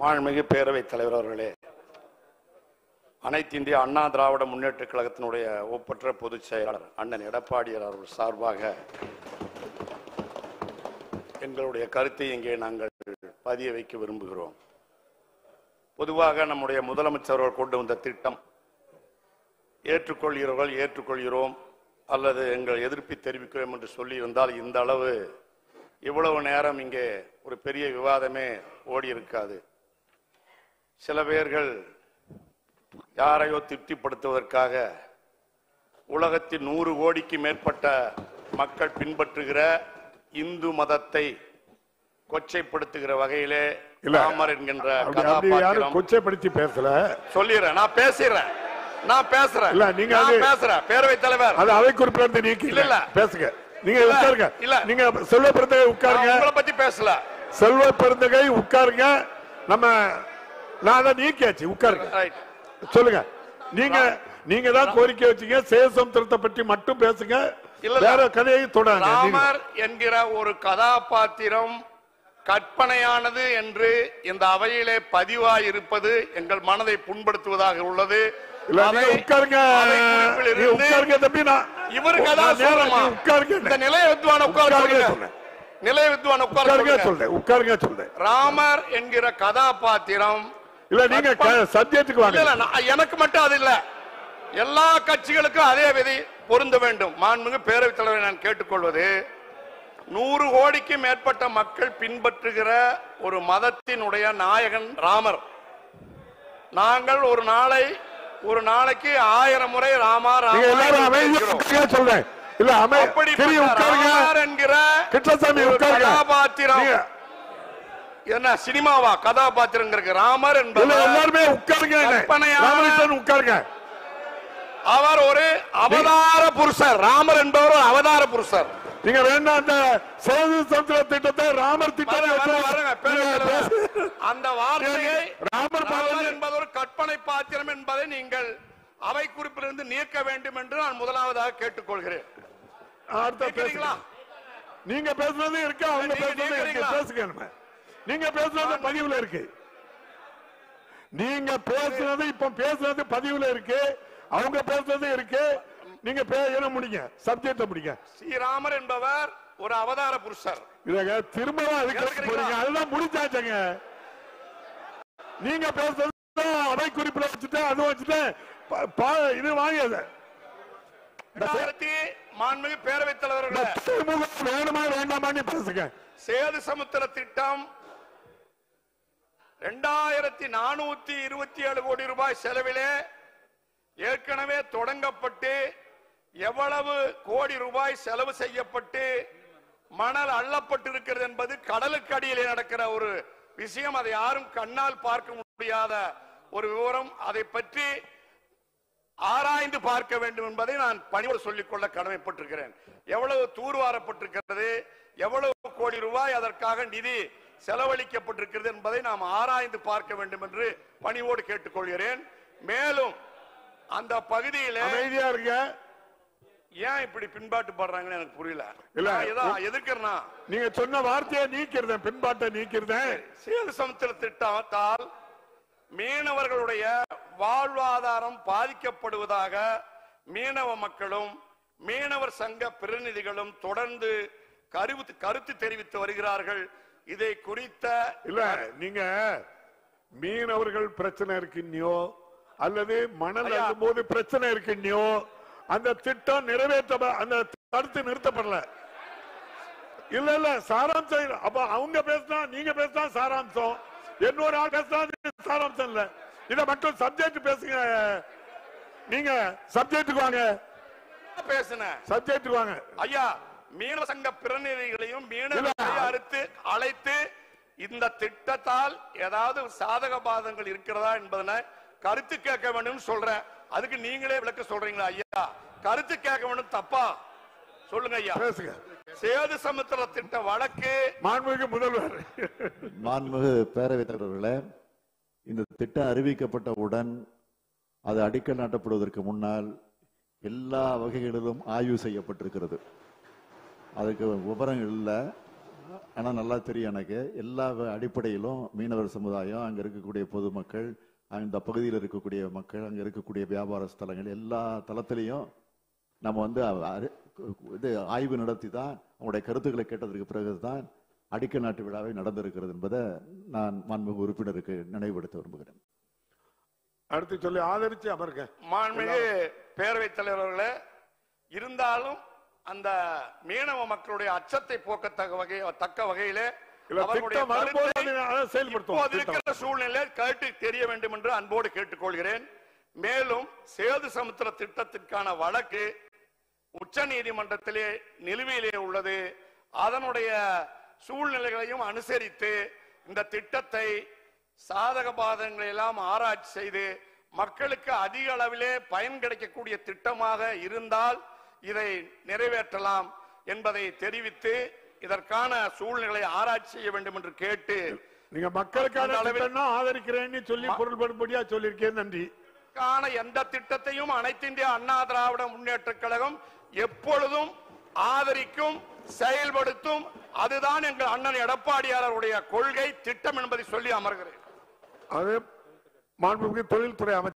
மாண்புமிகு பேரவைத் தலைவர் அவர்களே அனைத்து இந்திய அண்ணா திராவிட முன்னேற்ற கழகத்தினுடைய ஒப்பற்ற பொதுச் செயலாளர் அண்ணன் எடப்பாடியார் அவர்கள் சார்பாக எங்களுடைய கருத்தை இங்கே நாங்கள் பதிய வைக்க விரும்புகிறோம் பொதுவாக நம்முடைய முதலமைச்சர் அவர்கள் கொண்டு வந்த திட்டம் ஏற்றுக்கொள்கிறவர்கள் ஏற்றுக்கொள்கிறோம் அல்லது எங்கள் எதிர்ப்பை தெரிவிக்கிறோம் என்று சொல்லியிருந்தால் இந்த அளவு இவ்வளவு நேரம் இங்கே ஒரு பெரிய விவாதமே ஓடி இருக்காது சில பேர்கள் யாரையோ திருப்திப்படுத்துவதற்காக உலகத்தின் நூறு கோடிக்கு மேற்பட்ட மக்கள் பின்பற்றுகிற இந்து மதத்தை கொச்சைப்படுத்துகிற வகையிலே இல்ல. ராமர் என்கின்ற அப்படி அப்படி யாரும் கதாபாத்திரம் கொச்சைப்படுத்தி பேசல சொல்லிடுறேன் நான் பேசுறேன் நான் பேசுறேன் இல்ல, நீங்க நான் அது- பேசுறேன் பேரவைத் தலைவர் அது அவை குறிப்பிலிருந்து நீக்கி இல்ல, இல்ல. பேசுங்க நீங்க இல்ல, உட்காருங்க இல்ல. நீங்க செல்வ பெருந்தகை நான் உட்காருங்க உங்களை பத்தி பேசல செல்வ பெருந்தகை உட்காருங்க நம்ம நான் அதை நீக்கியாச்சு உட்காருங்க ரைட் சொல்லுங்க நீங்க நீங்க தான் கோரிக்கை வச்சீங்க சேசம் திருத்த பற்றி மட்டும் பேசுங்க இல்ல, இல்ல. வேற கதையை தொடாங்க நீங்க. ராமர் என்கிற ஒரு கதாபாத்திரம் கற்பனையானது என்று இந்த அவையிலே பதிவாயிருப்பது எங்கள் மனதை புண்படுத்துவதாக உள்ளது இல்ல அதை- நீங்க உட்காருங்க அதை குறிப்பில் நீங்க இருந்து உட்காருங்க தம்பி நான் இவருக்கு நான் அதான் நேரா சொல்றேமா? நீங்க உட்காருங்க இந்த நிலைய வித்வான உட்கார உட்காருங்க சொல்லுங்க சொன்னேன். நிலைய வித்வான உட்கார உட்காருங்க சொல்லுங்க சொல்றேன் உட்காருங்க சொல்றேன் ராமர் என்கிற கதாபாத்திரம் இல்ல நீங்க சப்ஜெக்ட்டுக்கு இல்ல வாங்க இல்ல நான் எனக்கு மட்டும் அது இல்ல எல்லா கட்சிகளுக்கும் அதே விதி பொருந்த வேண்டும் மாண்புமிகு பேரவைத் தலைவரை நான் கேட்டுக்கொள்வது நூறு கோடிக்கு மேற்பட்ட மக்கள் பின்பற்றுகிற ஒரு மதத்தினுடைய நாயகன் ராமர் நாங்கள் ஒரு நாளை ஒரு நாளைக்கு ஆயிரம் முறை ராமா நீங்க ராமா எல்லாரும் என்று அமைதியா பேசுகிறோம். உட்காருங்க சொல்றேன் இல்ல அமை சரி அப்படிப்பட்ட உட்காருங்க ராமர் என்கிற கிருஷ்ணசாமி ஒரு உட்காருங்க கதாபாத்திரம் நீங்க என்ன சினிமாவா கதாபாத்திரம் இருக்கு ராமர் இல்ல என்பவர் எல்லாருமே உட்காருங்க கற்பனையான- ராமகிருஷ்ணன் உட்காருங்க அவர் ஒரு அவதார புருஷர் ராமர் என்பவர் ஒரு அவதார புருஷர் நீங்க வேண்டாம் அந்த சேது சமுத்திர திட்டத்தை ராமர் திட்டம் வரேன், வரேன், வரேங்க, பேரவைத் நீங்க தலைவர். பேசு. அந்த வார்த்தையை ராமர் ராமர் பாடல் என்பது ஒரு கற்பனை பாத்திரம் என்பதை நீங்கள் அவை குறிப்பிலிருந்து நீக்க வேண்டும் என்று நான் முதலாவதாக கேட்டுக்கொள்கிறேன் அடுத்த கேட்கிறீங்களா? பேசுங்க நீங்க பேசுறது இருக்கு அவங்க நீங்க பேசுறது இருக்கு கேட்கிறீங்களா? பேசுங்க நம்ம நீங்க பேசுறது பதிவுல இருக்கு நீங்க பேசுறது இப்ப பேசுறது பதிவுல இருக்கு அவங்க பேசுறது இருக்கு நீங்க பேச முடிங்க சப்ஜெக்ட முடிங்க ஸ்ரீராமர் என்பவர் ஒரு அவதார புருஷர் இதாக திரும்பவும் அதுக்கு கேட்கிறீங்களா? போறீங்க அதுதான் முடிச்சாச்சுங்க நீங்க பேசுறது அவை குறிப்பில் வச்சுட்டு அது வச்சுட்டு ப- ப- இது வாங்கியது இரண்டாயிரத்தி மாண்புமிகு பேரவைத் தலைவர்களே திமுக வேணுமா வேண்டாமான்னு பேசுங்க சேது சமுத்திர திட்டம் இரண்டாயிரத்தி நானூத்தி இருபத்தி ஏழு கோடி ரூபாய் செலவிலே ஏற்கனவே தொடங்கப்பட்டு எவ்வளவு கோடி ரூபாய் செலவு செய்யப்பட்டு மணல் அள்ளப்பட்டிருக்கிறது என்பது கடலுக்கு அடியிலே நடக்கிற ஒரு விஷயம் அதை யாரும் கண்ணால் பார்க்க முடியாத ஒரு விவரம் அதை பற்றி ஆராய்ந்து பார்க்க வேண்டும் என்பதை நான் பணிவோடு சொல்லிக் கொள்ள கடமைப்பட்டிருக்கிறேன் எவ்வளவு தூர்வாரப்பட்டிருக்கிறது எவ்வளவு கோடி ரூபாய் அதற்காக நிதி செலவழிக்கப்பட்டிருக்கிறது என்பதை நாம் ஆராய்ந்து பார்க்க வேண்டும் என்று பணிவோடு கேட்டுக்கொள்கிறேன் மேலும் அந்த பகுதியில அமைதியா இருங்க ஏன் இப்படி பின்பாட்டு படுறாங்கன்னு எனக்கு புரியல இல்ல. நான் ஏதோ எதிர்க்கிறேன்னா நீங்க சொன்ன வார்த்தையை நீக்கிறதேன் பின்பாட்டை நீக்கிறதேன் சேது சமுத்திர திட்டத்தால் மீனவர்களுடைய வாழ்வாதாரம் பாதிக்கப்படுவதாக மீனவ மக்களும் மீனவர் சங்க பிரதிநிதிகளும் தொடர்ந்து கருத்து கருத்து தெரிவித்து வருகிறார்கள் இதை குறித்த இல்ல நீங்க மீனவர்கள் பிரச்சனை இருக்குன்னியோ அல்லது மணல் ஐயா. அள்ளும் போது பிரச்சனை இருக்குன்னியோ அந்த திட்டம் நிறைவேற்ற அந்த தடுத்து நிறுத்தப்படல இல்ல இல்ல சாராம்சம் இல்ல. அப்ப அவங்க பேசினா நீங்க பேசினா சாராம்சம் இன்னொரு ஆள் பேசினா அது சாராம்சம் இல்ல இத மட்டும் சப்ஜெக்ட் பேசுங்க நீங்க சப்ஜெக்ட்டுக்கு வாங்க பேசினேன் சப்ஜெக்ட்டுக்கு வாங்க ஐயா மீனவ சங்க பிரதிநிதிகளையும் மீனவர்களை அறுத்து அழைத்து இந்த திட்டத்தால் ஏதாவது சாதக பாதங்கள் இருக்கிறதா என்பதனை கருத்து கேட்க வேண்டும் சொல்றேன் அதுக்கு நீங்களே விளக்க சொல்றீங்களா ஐயா கருத்து கேட்க வேண்டும் தப்பா சொல்லுங்க ஐயா பேசுங்க சேது சமுத்திர திட்ட வழக்கு மாண்புமிகு முதல்வர் மாண்புமிகு பேரவைத் தலைவர்களே இந்த திட்டம் அறிவிக்கப்பட்டவுடன் அது அடிக்கல் நாட்டப்படுவதற்கு முன்னால் எல்லா வகைகளிலும் ஆய்வு செய்யப்பட்டிருக்கிறது அதுக்கு விவரம் இல்லை ஆனா நல்லா தெரியும் எனக்கு எல்லா வ- அடிப்படையிலும் மீனவர் சமுதாயம் அங்க இருக்கக்கூடிய பொதுமக்கள் அந்த பகுதியில் இருக்கக்கூடிய மக்கள் அங்க இருக்கக்கூடிய வியாபார ஸ்தலங்கள் எல்லா தளத்திலையும் நம்ம வந்து அ- அரு- இது ஆய்வு நடத்தி தான் அவங்களுடைய கருத்துக்களை கேட்டதற்கு பிறகுதான் அடிக்கல் நாட்டு விழாவை நடந்திருக்கிறது என்பதை நான் மாண்புமிகு உறுப்பினருக்கு நினைவுபடுத்த விரும்புகிறேன் அடுத்து சொல்லி ஆதரிச்சு அமருங்க மாண்புமிகு பேரவைத் தலைவர் அவர்களே இருந்தாலும் அந்த மீனவ மக்களுடைய அச்சத்தை போக்கத்தக்க வகை தக்க வகையிலே இல்ல அவர்களுடைய திட்டம் வரும்போது கருத்தை அதை- அதை செயல்படுத்துவோம் இப்போது திட்டம். இருக்கிற சூழ்நிலை கேட்டு தெரிய வேண்டும் என்று அன்போடு கேட்டுக்கொள்கிறேன் மேலும் சேது சமுத்திர திட்டத்திற்கான வழக்கு உச்ச நீதிமன்றத்திலே நிலுவையிலே உள்ளது அதனுடைய சூழ்நிலைகளையும் அனுசரித்து இந்த திட்டத்தை சாதக பாதகங்களை எல்லாம் ஆராய்ச்சி செய்து மக்களுக்கு அதிக அளவிலே பயன் கிடைக்கக்கூடிய திட்டமாக இருந்தால் இதை நிறைவேற்றலாம் என்பதை தெரிவித்து இதற்கான சூழ்நிலை ஆராய்ச்சி செய்ய வேண்டும் என்று கேட்டு நீங்க மக்களுக்கான அந்த அளவில் திட்டம்னா ஆதரிக்கிறேன்னு சொல்லி பொருள்படும்படியா சொல்லியிருக்கேன் நன்றி காண எந்த திட்டத்தையும் அனைத்து இந்திய அண்ணா திராவிட முன்னேற்ற கழகம் எப்பொழுதும் ஆதரிக்கும் செயல்படுத்தும் அதுதான் எங்கள் அண்ணன் எடப்பாடியாளருடைய கொள்கை திட்டம் என்பதை சொல்லி அமர்கிறேன் அது மாண்புமிகு தொழில்துறை அமைச்சர்